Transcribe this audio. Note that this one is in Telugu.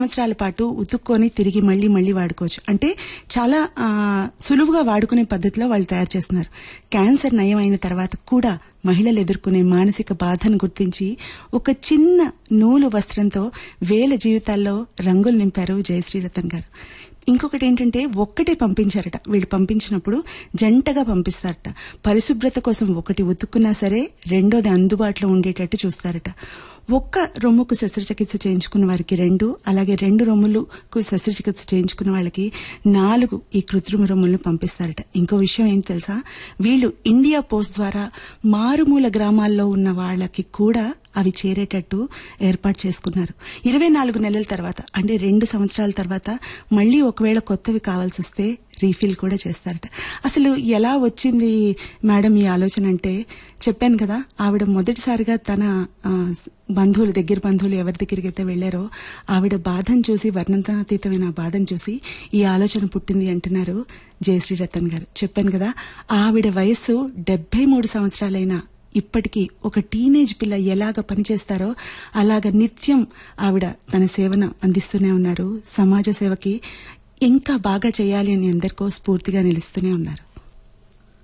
సంవత్సరాల పాటు ఉతుక్కొని తిరిగి మళ్ళీ మళ్ళీ వాడుకోవచ్చు అంటే చాలా ఆ, సులువుగా వాడుకునే పద్ధతిలో వాళ్ళు తయారు చేస్తున్నారు క్యాన్సర్ నయం అయిన తర్వాత కూడా మహిళలు ఎదుర్కొనే మానసిక బాధను గుర్తించి ఒక చిన్న నూలు వస్త్రంతో వేల జీవితాల్లో రంగులు నింపారు జయశ్రీరతన్ గారు ఇంకొకటి ఏంటంటే ఒక్కటే పంపించారట వీళ్ళు పంపించినప్పుడు జంటగా పంపిస్తారట పరిశుభ్రత కోసం ఒకటి ఉతుక్కున్నా సరే రెండోది అందుబాటులో ఉండేటట్టు చూస్తారట ఒక్క రొమ్ముకు శస్త్రచికిత్స చేయించుకున్న వారికి రెండు అలాగే రెండు రొమ్ములకు శస్త్రచికిత్స చేయించుకున్న వాళ్ళకి నాలుగు ఈ కృత్రిమ రొమ్ములను పంపిస్తారట ఇంకో విషయం ఏంటి తెలుసా వీళ్ళు ఇండియా పోస్ట్ ద్వారా మారుమూల గ్రామాల్లో ఉన్న వాళ్ళకి కూడా అవి చేరేటట్టు ఏర్పాటు చేసుకున్నారు ఇరవై నాలుగు నెలల తర్వాత అంటే రెండు సంవత్సరాల తర్వాత మళ్ళీ ఒకవేళ కొత్తవి కావాల్సి వస్తే రీఫిల్ కూడా చేస్తారట అసలు ఎలా వచ్చింది మేడం ఈ ఆలోచన అంటే చెప్పాను కదా ఆవిడ మొదటిసారిగా తన ఆ, బంధువులు దగ్గర బంధువులు ఎవరి దగ్గరికి అయితే వెళ్లారో ఆవిడ బాధను చూసి వర్ణనాతీతమైన ఆ బాధను చూసి ఈ ఆలోచన పుట్టింది అంటున్నారు జయశ్రీ రతన్ గారు చెప్పాను కదా ఆవిడ వయస్సు డెబ్బై మూడు సంవత్సరాలైన ఇప్పటికీ ఒక టీనేజ్ పిల్ల ఎలాగ పనిచేస్తారో అలాగ నిత్యం ఆవిడ తన సేవను అందిస్తూనే ఉన్నారు సమాజ సేవకి ఇంకా బాగా చేయాలి అని అందరికో స్ఫూర్తిగా నిలుస్తూనే ఉన్నారు